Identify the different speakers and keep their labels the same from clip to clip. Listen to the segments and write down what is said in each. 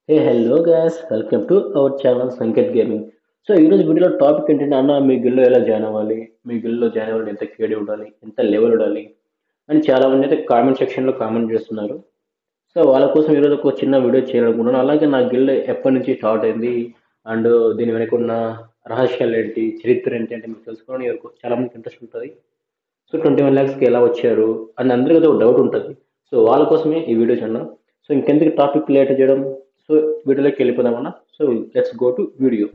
Speaker 1: hey hello guys welcome to our channel Sanket gaming so ఈరోజు వీడియోలో topic ఏంటంటే అన్న మీ గిల్లో ఎలా జాయిన్ అవ్వాలి మీ గిల్లో జాయిన్ అవ్వాలి ఎంత కేడీ ఉండాలి ఎంత లెవెల్ ఉండాలి అని చాలా మంది అయితే కామెంట్ సెక్షన్లో కామెంట్ చేస్తున్నారు సో వాళ్ళ కోసం ఈరోజు ఒక చిన్న వీడియో చేయాలనుకున్నాను అలాగే నా గిల్ ఎప్పటి నుంచి స్టార్ట్ అయింది అండ్ దీని వెనక ఉన్న రహస్యాలు ఏంటి చరిత్ర ఏంటి అంటే మీకు తెలుసుకోవడం ఎవరికి చాలా మందికి ఇంట్రెస్ట్ ఉంటుంది సో ట్వంటీ వన్ ల్యాక్స్కి ఎలా వచ్చారు అని అందరికీ అయితే ఒక డౌట్ ఉంటుంది సో వాళ్ళ కోసమే ఈ వీడియో చిన్న సో ఇంకెందుకు టాపిక్ లేట్ చేయడం సో వీడియోలోకి వెళ్ళిపోదామన్నా so let's go to video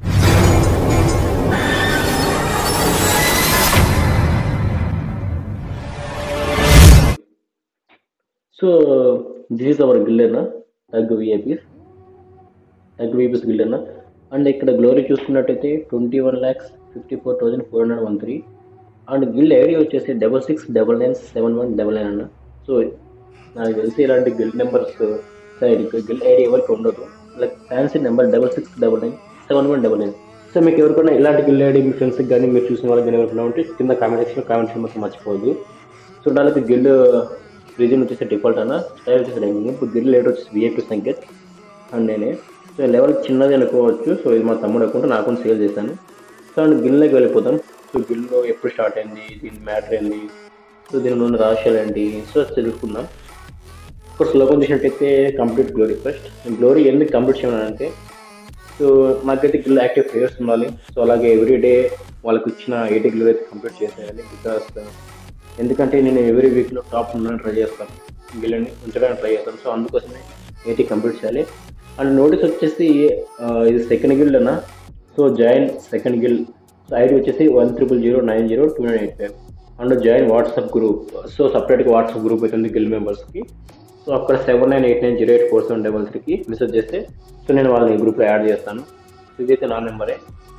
Speaker 1: so this is our guild name tag VIPs tag VIPs guild name and ఇక్కడ గ్లోరీ చూసుకున్నట్టయితే twenty one lakhs fifty four thousand four hundred one three and guild ID వచ్చేసి double six double nine seven one double nine అన్న so నాకు తెలిసి ఇలాంటి guild numbers side guild ID ఎవరికి ఉండదు like fancy number double six double nine seven one double nine so మీకు ఎవరికైనా ఇలాంటి గిల్ ఐడి మీ ఫ్రెండ్స్కి కానీ మీరు చూసిన వాళ్ళకి కానీ ఎవరికైనా ఉంటే కింద కామెంట్ సెక్షన్ కామెంట్ మాత్రం మర్చిపోవద్దు సో దానికి గిల్ రీజన్ వచ్చేసి డిఫాల్ట్ అన్న స్టైల్ వచ్చేసి ర్యాంకింగ్ ఇప్పుడు గిల్ లీడర్ వచ్చేసి విఐపీ సంకేత్ అండ్ నేనే సో లెవెల్ చిన్నది అనుకోవచ్చు సో ఇది మా తమ్ముడు అకౌంట్ నా అకౌంట్ సేల్ చేశాను సో అండ్ గిల్లోకి వెళ్ళిపోతాం సో గిల్లో ఎప్పుడు స్టార్ట్ అయింది దీని మ్యాటర్ ఏంది సో దీని ఉన్న రహస్యాలు ఏంటి సో తెలుసుకుందాం ఇప్పుడు స్లోగన్ చూసినట్టయితే కంప్లీట్ గ్లోరీ ఫస్ట్ గ్లోరీ ఎందుకు కంప్లీట్ చేయాలంటే సో నాకైతే గిల్ యాక్టివ్ ప్లేయర్స్ ఉండాలి సో అలాగే ఎవ్రీ డే వాళ్ళకి ఇచ్చిన ఎయిటీ గ్లోరీ అయితే కంప్లీట్ చేసేయాలి బికాస్ ఎందుకంటే నేను ఎవ్రీ వీక్లో టాప్ ఉండడానికి ట్రై చేస్తాను గిల్ని ఉంచడానికి ట్రై చేస్తాను సో అందుకోసమే ఎయిటీ కంప్లీట్ చేయాలి అండ్ నోటీస్ వచ్చేసి ఆ, ఇది సెకండ్ గిల్డ్ అన్న so join second guild so ID వచ్చేసి one triple zero nine zero two nine eight five and join WhatsApp group so సపరేట్గా వాట్సాప్ గ్రూప్ అయితే ఉంది గిల్ మెంబర్స్కి సో అక్కడ seven nine eight nine zero eight four seven double త్రీకి message చేస్తే so నేను వాళ్ళని గ్రూప్లో యాడ్ చేస్తాను సో ఇదైతే నా నెంబరే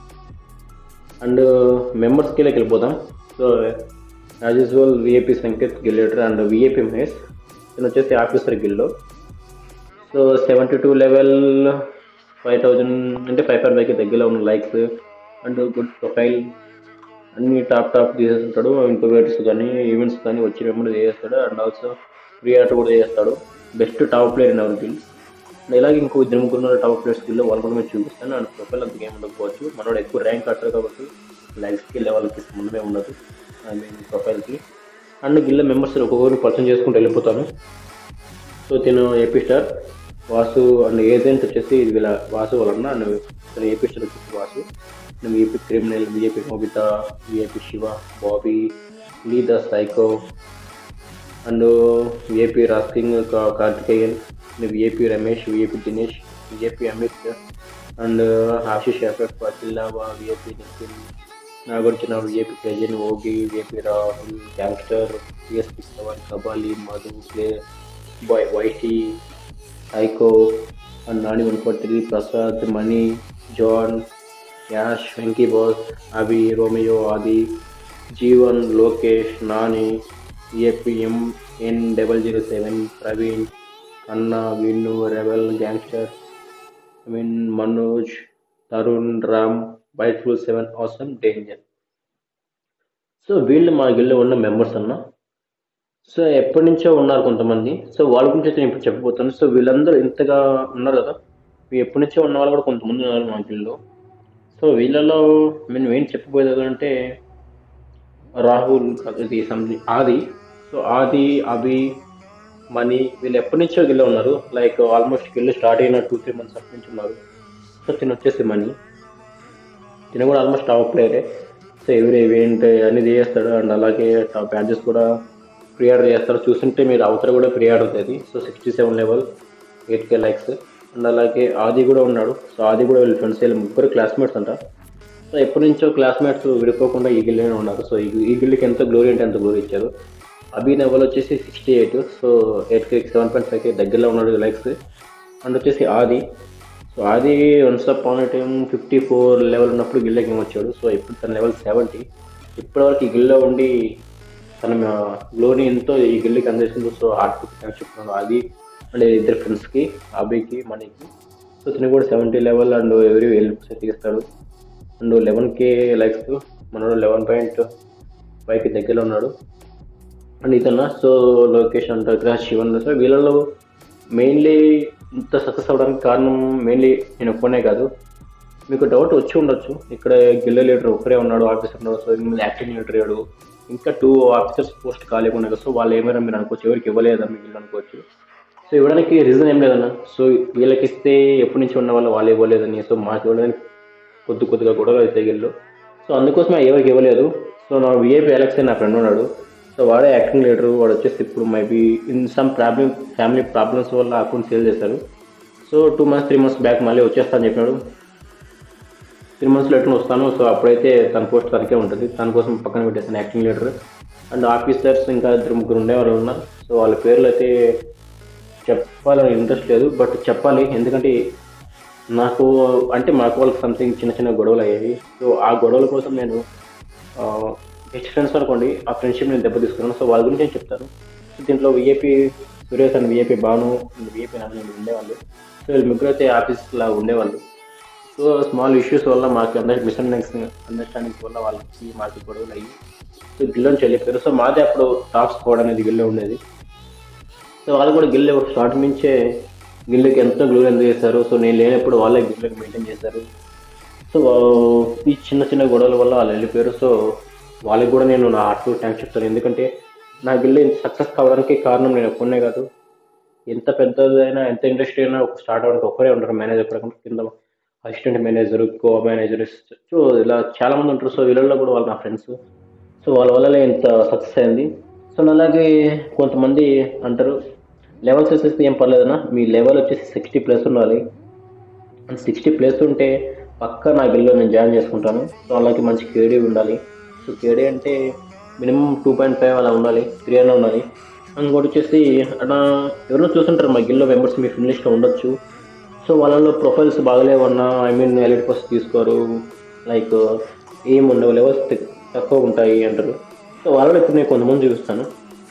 Speaker 1: అండ్ మెంబర్స్కి వెళ్ళిపోదాం so as usual VIP Sanket guild leader and VIP Mahesh నేను వచ్చేసి ఆఫీసర్ గిల్లో so seventy two level five thousand అంటే ఫైవ్ పాయింట్ ఫైవ్కి దగ్గరలో ఉన్న లైక్స్ అండ్ గుడ్ ప్రొఫైల్ అన్ని టాప్ టాప్ తీసేస్తుంటాడు ఇంకోవేటర్స్ కానీ ఈవెంట్స్ కానీ వచ్చి వెంబడి చేస్తాడు అండ్ ఆల్సో ఫ్రీ ఆర్ట్ కూడా చేస్తాడు best top player in our guild and ఇలాగే ఇంకో ఇద్దరు ముగ్గురు టాప్ ప్లేయర్స్ గిల్లో వాళ్ళు కూడా మేము చూపిస్తాను అండ్ ప్రొఫైల్ అంత గేమ్ ఉండకపోవచ్చు మనోడు ఎక్కువ ర్యాంక్ ఆడతారు కాబట్టి లైక్స్కి లెవెల్కి సంబంధమే ఉండదు ఐ మీన్ ప్రొఫైల్కి అండ్ గిల్ల మెంబర్స్ ఒక్కొక్కరు పరిచయం చేసుకుంటూ వెళ్ళిపోతాను సో తిను AP star Vasu and agent వచ్చేసి ఇది వీళ్ళ వాసు వాళ్ళన్న అండ్ తను ఏపీ స్టార్ వచ్చేసి వాసు నేను AP criminal VIP Nobita VIP Shiva Bobby Lee the psycho and VIP రాస్కింగ్ Karthikeyan VIP Ramesh VIP Dinesh VIP Amit and Ashish FF పతిల్లావా VIP Nikhil Nagarjuna VIP Prajan Oggy VIP Rahul gangster PSP seven Kabali Madhu play boy YT ఐకో and Nani one four three Prasad Mani John Yash Venky boss Abhi Romeo Aadi Jeevan Lokesh Nani APM N double zero seven Praveen అన్న విన్ను rebel gangster I mean Manoj Tarun Ram వైట్ఫుల్ seven awesome danger so వీళ్ళు మా గిల్లో ఉన్న members అన్న so ఎప్పటి నుంచో ఉన్నారు కొంతమంది సో వాళ్ళ గురించి అయితే నేను ఇప్పుడు చెప్పబోతాను సో వీళ్ళందరూ ఇంతగా ఉన్నారు కదా వీ- ఎప్పటి నుంచో ఉన్న వాళ్ళు కూడా కొంతమంది ఉన్నారు మా గిల్లో సో వీళ్ళలో మేము ఏం చెప్పబోయేది అంటే రాహుల్ ఇది సంథింగ్ ఆది సో ఆది అభి మనీ వీళ్ళు ఎప్పటి నుంచో గిల్లో ఉన్నారు లైక్ ఆల్మోస్ట్ గిల్లు స్టార్ట్ అయిన టూ త్రీ మంత్స్ అప్పటి నుంచి ఉన్నారు సో తిని వచ్చేసి మనీ తిన కూడా ఆల్మోస్ట్ టాప్ ప్లేయరే సో ఎవరి ఈవెంట్ అన్ని చేస్తాడు అండ్ అలాగే టాప్ బ్యాచెస్ కూడా ప్రీ ఆర్డర్ చేస్తారు చూస్తుంటే మీరు అవతల కూడా ప్రీ ఆర్డర్ అవుతుంది so sixty seven level eight K likes and అలాగే ఆది కూడా ఉన్నాడు సో ఆది కూడా వీళ్ళ ఫ్రెండ్స్ వీళ్ళు ముగ్గురు క్లాస్మేట్స్ అంట సో ఎప్పటి నుంచో క్లాస్మేట్స్ విడిపోకుండా ఈ గిల్లోనే ఉన్నారు సో ఈ ఈ గిల్లుకి ఎంత గ్లోరీ అంటే ఎంత గ్లోరీ ఇచ్చారు అభి లెవెల్ వచ్చేసి sixty eight so eight K seven point five K దగ్గరలో ఉన్నాడు లైక్స్ అండ్ వచ్చేసి Aadi so Aadi once up on time fifty four level ఉన్నప్పుడు గిల్లకి ఏం వచ్చాడు సో ఇప్పుడు తన లెవెల్ సెవెంటీ ఇప్పటివరకు ఈ గిల్లో ఉండి తన గ్లోని ఎంతో ఈ గిల్లుకి అందిస్తుంది సో హార్ట్ చెప్తున్నాను అది అండ్ ఇద్దరు ఫ్రెండ్స్కి అభికి మనీకి సో తిని కూడా సెవెంటీ లెవెల్ అండ్ ఎవరి హెల్ప్ తీస్తాడు అండ్ లెవెన్ కే లైక్స్ మనోడు లెవెన్ పాయింట్ ఫైవ్కి దగ్గరలో ఉన్నాడు అండ్ ఇతను సో లొకేషన్ అంతా శివన్ సో వీళ్ళలో మెయిన్లీ ఇంత సక్సెస్ అవ్వడానికి కారణం మెయిన్లీ నేను ఒక్కనే కాదు మీకు డౌట్ వచ్చి ఉండొచ్చు ఇక్కడ గిల్ల లీడర్ ఒకరే ఉన్నాడు ఆఫీసర్ ఉన్నాడు సో ఇందులో యాక్టింగ్ లీడర్ అయ్యాడు ఇంకా టూ ఆఫీసర్స్ పోస్ట్ ఖాళీగా ఉన్నాయి కదా సో వాళ్ళు ఏమైనా మీరు అనుకోవచ్చు ఎవరికి ఇవ్వలేదా మీకు అనుకోవచ్చు సో ఇవ్వడానికి రీజన్ ఏం లేదన్న సో వీళ్ళకి ఇస్తే ఎప్పటి నుంచి ఉన్న వాళ్ళు వాళ్ళు ఇవ్వలేదని సో మాకు ఇవ్వడానికి కొద్ది కొద్దిగా గొడవలు అయితే గిల్లు సో అందుకోసమే ఎవరికి ఇవ్వలేదు సో నా విఐపి అలెక్స్ నా ఫ్రెండ్ ఉన్నాడు సో వాడే యాక్టింగ్ లీడర్ వాడు వచ్చేసి ఇప్పుడు maybe in some problem family problems వల్ల అకౌంట్ సేల్ చేశారు so two months three months back మళ్ళీ వచ్చేస్తా అని చెప్పినాడు త్రీ మంత్స్లో ఎట్లా వస్తాను సో అప్పుడైతే తన పోస్ట్ తనకే ఉంటుంది తన కోసం పక్కన పెట్టేసాను యాక్టింగ్ లీడర్ అండ్ ఆఫీసర్స్ ఇంకా ఇద్దరు ముగ్గురు ఉండేవాళ్ళు ఉన్నారు సో వాళ్ళ పేర్లు అయితే చెప్పాలని ఇంట్రెస్ట్ లేదు బట్ చెప్పాలి ఎందుకంటే నాకు అంటే మాకు వాళ్ళకి సంథింగ్ చిన్న చిన్న గొడవలు అయ్యాయి సో ఆ గొడవల కోసం నేను బెస్ట్ ఫ్రెండ్స్ అనుకోండి ఆ ఫ్రెండ్షిప్ నేను దెబ్బ తీసుకున్నాను సో వాళ్ళ గురించి నేను చెప్తాను సో దీంట్లో VIP Suresh and VIP Banu VIP నాన్న ఉండేవాళ్ళు సో వీళ్ళు ముగ్గురు అయితే ఆఫీస్లో ఉండేవాళ్ళు సో స్మాల్ ఇష్యూస్ వల్ల మాకు అందరికి మిస్అండర్స్టాండింగ్స్ అండర్స్టాండింగ్స్ వల్ల వాళ్ళకి మాకు గొడవలు అయ్యి సో గిల్లని చెల్లిపోయారు సో మాదే అప్పుడు టాప్ స్కోడ్ అనేది గిల్లో ఉండేది సో వాళ్ళు కూడా గిల్లు స్టార్ట్ నుంచే గిల్లుకి ఎంతో గ్లూ ఎంత చేశారు సో నేను లేనప్పుడు వాళ్ళే గిల్లుకి మెయింటైన్ చేశారు సో ఈ చిన్న చిన్న గొడవల వల్ల వాళ్ళు వెళ్ళిపోయారు సో వాళ్ళకి కూడా నేను నా హార్ట్ థ్యాంక్స్ చెప్తాను ఎందుకంటే నా గిల్లు సక్సెస్ కావడానికి కారణం నేను ఒక్కనే కాదు ఎంత పెద్దదైనా ఎంత ఇండస్ట్రీ అయినా ఒక స్టార్ట్ అవ్వడానికి ఒక్కరే ఉంటారు మేనేజర్ కాకుండా కింద assistant manager co manager so ఇలా చాలా మంది ఉంటారు సో వీళ్ళల్లో కూడా వాళ్ళు నా ఫ్రెండ్స్ సో వాళ్ళ వల్ల ఇంత సక్సెస్ అయింది సో అలాగే కొంతమంది అంటారు లెవెల్స్ వచ్చేసి ఏం పర్లేదన్నా మీ లెవెల్ వచ్చేసి సిక్స్టీ ప్లస్ ఉండాలి అండ్ సిక్స్టీ ప్లస్ ఉంటే పక్క నా గిల్లో నేను జాయిన్ చేసుకుంటాను సో అలాగే మంచి కేడీ ఉండాలి సో కేడీ అంటే మినిమం టూ పాయింట్ ఫైవ్ అలా ఉండాలి త్రీ అన్న ఉండాలి ఇంకోటి వచ్చేసి అలా ఎవరినో చూస్తుంటారు మా గిల్లో మెంబర్స్ మీ ఫ్రెండ్ లిస్ట్లో ఉండొచ్చు సో వాళ్ళలో ప్రొఫైల్స్ బాగలేవన్నా ఐ మీన్ ఎలిట్ పోస్ట్ తీసుకోరు లైక్ ఏం ఉండవు లెవెల్స్ తక్కువ ఉంటాయి అంటారు సో వాళ్ళలో ఇప్పుడు నేను కొంతమంది చూపిస్తాను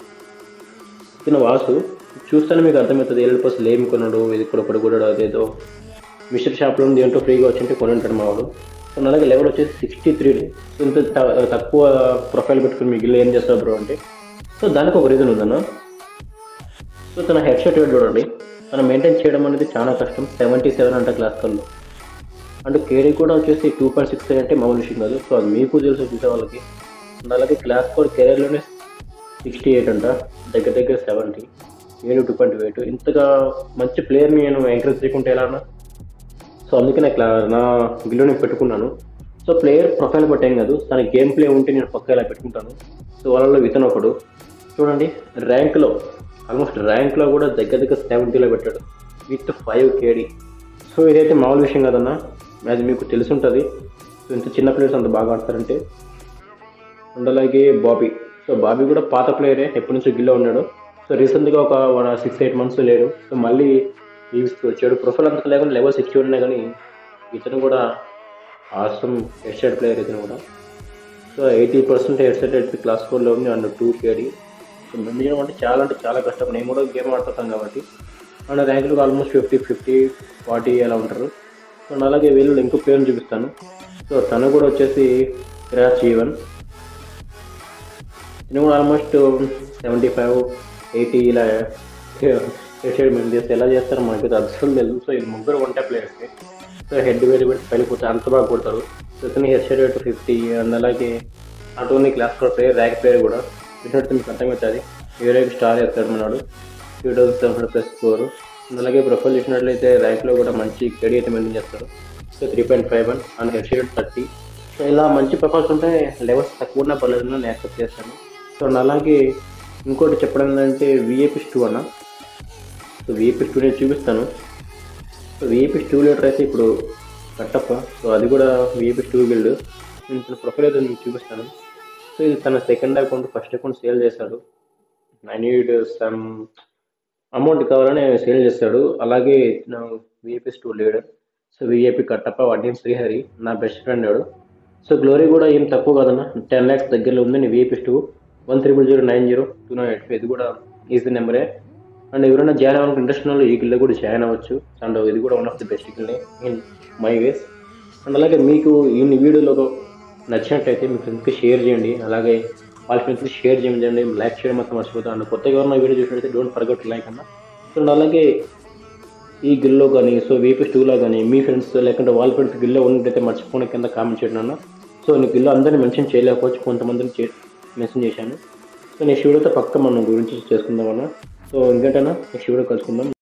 Speaker 1: చిన్న వాసు చూస్తేనే మీకు అర్థమవుతుంది ఎలిట్ పోస్ట్ లేమి కొనడు ఇది కూడా ఒకటి కూడా అదేదో మిషన్ షాప్లో ఉంది ఏంటో ఫ్రీగా వచ్చింటే కొని ఉంటాడు మా వాడు సో అలాగే లెవెల్ వచ్చేసి సిక్స్టీ త్రీ సో ఇంత త- తక్కువ ప్రొఫైల్ పెట్టుకుని మీకు ఏం చేస్తారు బ్రో అంటే సో దానికి ఒక రీజన్ ఉందన్న సో తన హెడ్ షర్ట్ చూడండి తను మెయింటైన్ చేయడం అనేది చాలా కష్టం సెవెంటీ సెవెన్ అంట క్లాస్ కల్లో అంటే కేడీ కూడా వచ్చేసి టూ పాయింట్ సిక్స్ అంటే మామూలు విషయం కాదు సో అది మీకు తెలుసు చూసే వాళ్ళకి అండ్ అలాగే క్లాస్ కోడ్ కెరీర్లోనే సిక్స్టీ ఎయిట్ అంట దగ్గర దగ్గర సెవెంటీ ఏడు టూ పాయింట్ ఎయిట్ ఇంతగా మంచి ప్లేయర్ని నేను ఎంకరేజ్ చేయకుంటే ఎలా అన్నా సో అందుకే నాకు ఇలా నా గిల్లో నేను పెట్టుకున్నాను సో ప్లేయర్ ప్రొఫైల్ బట్టేం కాదు తన గేమ్ ప్లే ఉంటే నేను పక్క ఇలా పెట్టుకుంటాను సో వాళ్ళలో వితన్ ఒకడు చూడండి ర్యాంక్లో ఆల్మోస్ట్ ర్యాంక్లో కూడా దగ్గర దగ్గర సెవెంటీలో పెట్టాడు విత్ ఫైవ్ కేడీ సో ఇదైతే మామూలు విషయం కదన్నా అది మీకు తెలిసి ఉంటుంది సో ఇంత చిన్న ప్లేయర్స్ అంత బాగా ఆడతారంటే అండ్ అలాగే బాబీ సో బాబీ కూడా పాత ప్లేయరే ఎప్పటి నుంచో గిల్లో ఉన్నాడు సో రీసెంట్గా ఒక వన్ సిక్స్ ఎయిట్ మంత్స్ లేడు సో మళ్ళీ లీవ్స్కి వచ్చాడు ప్రొఫైల్ అంత లేకుండా లెవెల్ సిక్స్టీ ఉన్నాయి కానీ ఇతను కూడా ఆసమ్ హెడ్ షర్ట్ ప్లేయర్ ఇతను కూడా so eighty percent head set అయితే క్లాస్ ఫోర్లో ఉంది అండ్ టూ కేడీ సో ముందు అంటే చాలా అంటే చాలా కష్టం నేను కూడా గేమ్ ఆడుతుంటాను కాబట్టి అండ్ ర్యాంకులు ఆల్మోస్ట్ ఫిఫ్టీ ఫిఫ్టీ ఫార్టీ అలా ఉంటారు సో అండ్ అలాగే వీళ్ళు ఇంకో ప్లేయర్ని చూపిస్తాను సో తను కూడా వచ్చేసి విరాట్ జీవన్ నేను కూడా ఆల్మోస్ట్ సెవెంటీ ఫైవ్ ఎయిటీ ఇలా హెడ్ మెయింటైన్ చేస్తే ఎలా చేస్తారో మనకి అసలు తెలుసు సో ఈ ముగ్గురు వంట ప్లేయర్స్ సో హెడ్ వేడి పెట్టి వెళ్ళిపోతే అంత బాగా కొడతారు సో ఇతని head shot rate fifty and అలాగే not only class four player rank player కూడా విన్నట్టు మీకు అర్థమవుతుంది వేరే స్టార్ చేస్తాడు మనవాడు two thousand seven hundred plus score అలాగే ప్రొఫైల్ చూసినట్లయితే ర్యాంక్లో కూడా మంచి కెడీ అయితే మెయింటైన్ చేస్తారు so three point five one and head shot thirty so ఇలా మంచి ప్రొఫైల్స్ ఉంటే లెవెల్స్ తక్కువ ఉన్నా పర్లేదు నేను యాక్సెప్ట్ చేస్తాను సో అండ్ అలాగే ఇంకోటి చెప్పడం ఏంటంటే విఏపీ టూ అన్న సో విఏపీ టూ నేను చూపిస్తాను సో విఏపీ టూ లీటర్ అయితే ఇప్పుడు కట్టప్ప సో అది కూడా విఏపీ టూ గిల్డ్ నేను తన ప్రొఫైల్ అయితే మీకు చూపిస్తాను సో ఇది తన second account first account sale చేశాడు ఐ నీడ్ సమ్ అమౌంట్ కావాలని సేల్ చేస్తాడు అలాగే నా VAP two leader so VAP Kattappa వాటి శ్రీహరి నా బెస్ట్ ఫ్రెండ్ వాడు సో గ్లోరీ కూడా ఏం తక్కువ కాదన్న టెన్ ల్యాక్స్ దగ్గరలో ఉంది నీ VAP two one triple zero nine zero two nine eight ఇది కూడా ఈజీ నెంబరే అండ్ ఎవరైనా జాయిన్ అవ్వాలంటే ఇంట్రెస్ట్ ఉన్న వాళ్ళు ఈ గిల్లో కూడా జాయిన్ అవ్వచ్చు అండ్ ఇది కూడా one of the best guild in my ways and అలాగే మీకు ఈ వీడియోలో నచ్చినట్టయితే మీ ఫ్రెండ్స్కి షేర్ చేయండి అలాగే వాళ్ళ ఫ్రెండ్స్కి షేర్ చేయండి లైక్ చేయడం మాత్రం మర్చిపోతాను అండ్ కొత్తగా ఎవరైనా వీడియో చూసినట్టయితే డోంట్ ఫర్గట్ లైక్ అన్న సో అండ్ అలాగే ఈ గిల్లో కానీ సో వీపీఎస్ టూలో కానీ మీ ఫ్రెండ్స్ లేకుంటే వాళ్ళ ఫ్రెండ్స్ గిల్లో ఉన్నట్టయితే మర్చిపోయిన కింద కామెంట్ చేయండి అన్న సో నీకు గిల్లో అందరినీ మెన్షన్ చేయలేకపోవచ్చు కొంతమందిని చే మెన్షన్ చేశాను సో నెక్స్ట్ వీడియోతో పక్క మనం గురించి చేసుకుందాం అన్న సో ఇంకేంటన్నా నెక్స్ట్ వీడియో కలుసుకుందాం